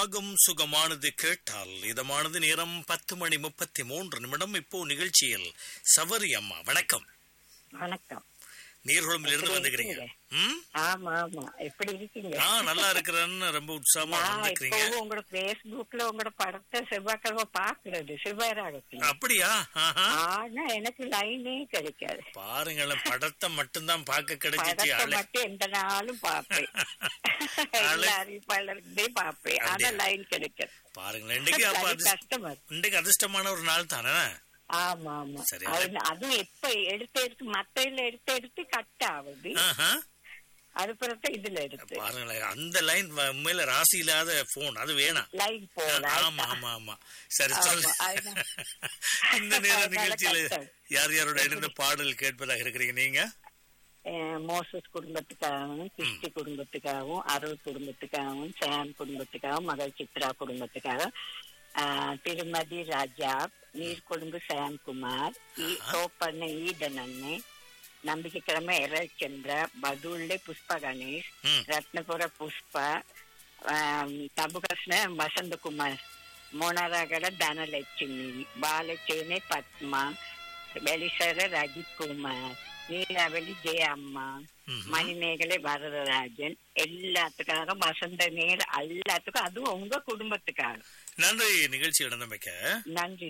ராகம் சுகமானது கேட்டால் இதமானது நேரம் பத்து மணி முப்பத்தி மூன்று நிமிடம் இப்போ நிகழ்ச்சியில் சவரி அம்மா வணக்கம் வணக்கம் நீர்குளம்பில் இருந்து எப்படி வந்துக்கிறீங்க இருக்கீங்க? ம் ஆமா ஆமா எப்படி இருக்கீங்க ஆ நல்லா இருக்கிறேன்னு ரொம்ப உற்சாகமா நான் வந்துக்கிறீங்க இப்பவும் உங்களோட பேஸ்புக்ல உங்களோட படத்தை செவ்வாய்க்கிழமை பாக்குறது சிவராகத்துல அப்படியா ஆஹா. ஆனா எனக்கு லைனே கிடைக்காது பாருங்களேன் படத்தை மட்டும்தான் பார்க்க கிடைச்சிச்சு படத்தை அழ மட்டும் எந்த நாளும் பாப்பேன் எல்லா அறிவிப்பாளர்களையும் பாப்பேன் ஆனா அப்படியா? லைன் கிடைக்காது பாருங்களேன் இன்னைக்கு அப்ப சரி, அதிர்ஷ்ட- கஷ்டமா இருக்கு. இன்னைக்கு அதிர்ஷ்டமான ஒரு நாள் தானே ஆமா ஆமா சரி. அது- அதுவும் எப்ப எடுத்து எடுத்து மத்தையில எடுத்து எடுத்து கட் ஆகுது ஆஹா. அது பிறகு இதுல எடுத்து பாருங்களேன் அந்த லைன் உண்மையில ராசி இல்லாத போன் அது வேணாம் லைன் போல ஆமா ஆமா ஆமா சரி ஆமா, சொல்லு அதுதான். இந்த நேர அதனால நிகழ்ச்சியில கஷ்டம். யார் யாரோட இணைந்து பாடல் கேட்பதாக இருக்கிறீங்க நீங்க அஹ் மோசஸ் குடும்பத்துக்காகவும் கிறிஸ்டி குடும்பத்துக்காகவும் அருள் குடும்பத்துக்காகவும் சாம் குடும்பத்துக்காகவும் மகள் சித்ரா குடும்பத்துக்காக அஹ், திருமதி ராஜா நீர்கொழும்பு சாம்குமார் ஈ- தோப்பண்ண ஈடன் அண்ணன் நம்பிக்கைக்கிழமை எரல் சந்திரா பதுள்ளே புஷ்ப கணேஷ் ம். ரத்னபுர புஷ்பா ஆம், தபுகிருஷ்ண வசந்தகுமார் மோனராகட தனலட்சுமி பாலச்சேனை பத்மா வெளிசர ரஜித் குமார் நீலாவளி ஜெய அம்மா ம்ஹும். மணிமேகலை வரதராஜன் எல்லாத்துக்காக வசந்த நேர் எல்லாத்துக்கும் அதுவும் உங்க குடும்பத்துக்காக நன்றி நிகழ்ச்சி நடந்தமைக்க நன்றி